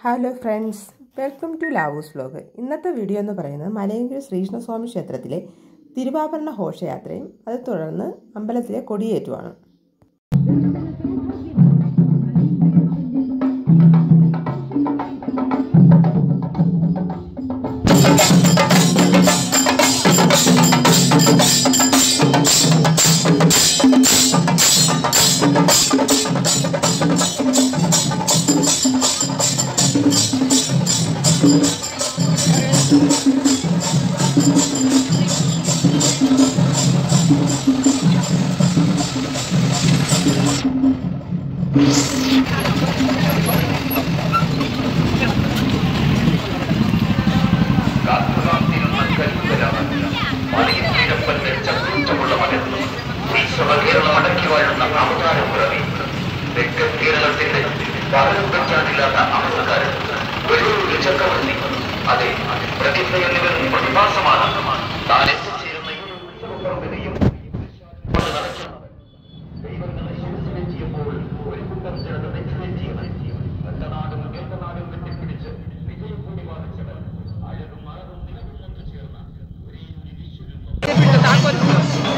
hello friends welcome to ലാവൂസ് vlog ഇന്നത്തെ video എന്ന് പറയുന്നത് മലയങ്കിരി ശ്രീകൃഷ്ണസ്വാമി ക്ഷേത്രത്തിലെ തിരുവാഭരണ ഘോഷയാത്രയും അത് തുടർന്ന് അമ്പലത്തിലെ കൊടിയേറ്റുമാണ് അടക്കി വാഴുന്ന അവതാരം പിറവി തെക്കൻ കേരളത്തിന്റെ പകരം പറ്റാനില്ലാത്ത അമൃതക്കാരൻ വെള്ളൂർ ചക്രവർത്തി അതെ പ്രതിഭ എന്നിവരും പ്രതിഭാസമാണ് താൻ എത്തിച്ചേരുന്ന ഈ ഉത്സവപ്പറമ്പിനെയും കൊണ്ട് നടക്കുന്നത് ദൈവങ്ങളെ ശിരസിലെത്തിയപ്പോൾ ഒരു കൂട്ടം ജനത നെറ്റിലെത്തിയത് കണ്ടനാടും കേട്ടനാടും കെട്ടിപ്പിടിച്ച് വിജയക്കൂടി വാദിച്ചവർ അഴകും മറവും നിലവില്ലെന്ന് ചേർന്ന ഒരേ ഒരു വിശ്വരൂപം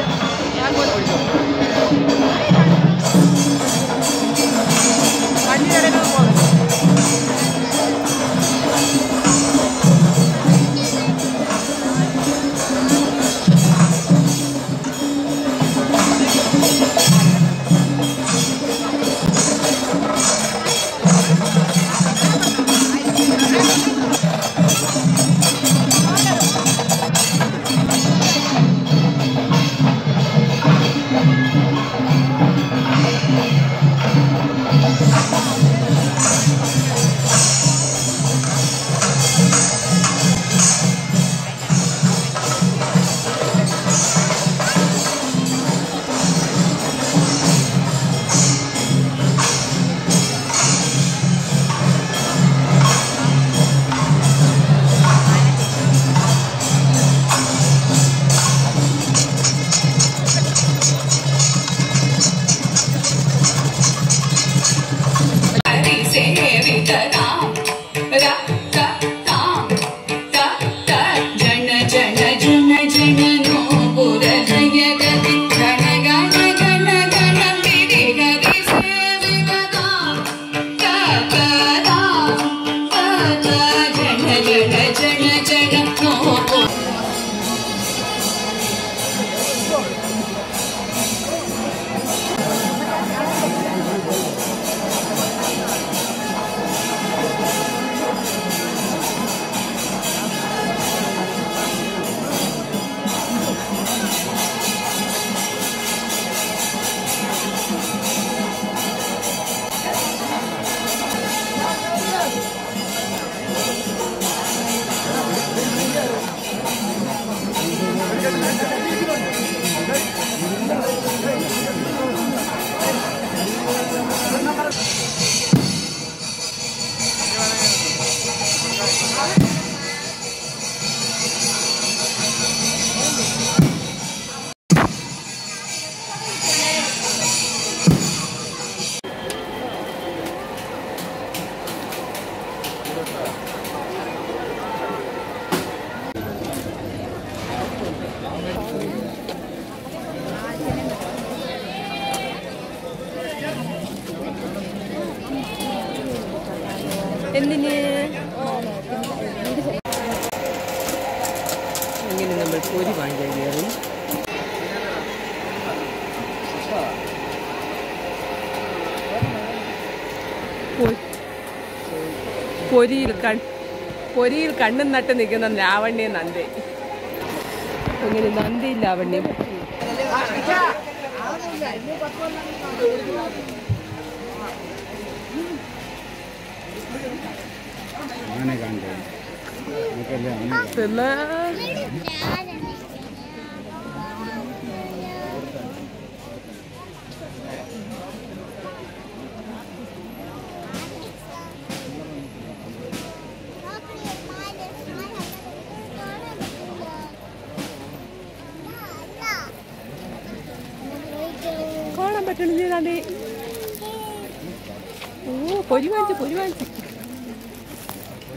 जन जन जन जन नो पुर जय गति गण गण गण गण गिरि गति सेविकता ततदा तत जन जन जन जन नो पुर എന്തിന് ഇങ്ങനെ നമ്മൾ പൊരി വാങ്ങിക്കാൻ കയറി പൊരിയിൽ കൺ പൊരിയിൽ കണ്ണും നട്ട് നിൽക്കുന്ന ലാവണ്യ നന്ദി ഇങ്ങനെ നന്ദി ലാവണ്യം ആനെ കാണണ്ടേ നമുക്കല്ലേ ആന പിന്നെ കാണാൻ പറ്റണില്ലേ ഓ പൊരി വാങ്ങിച്ചു പൊരി വാങ്ങിച്ചു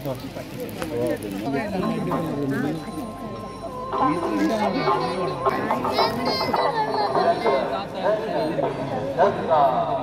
Thank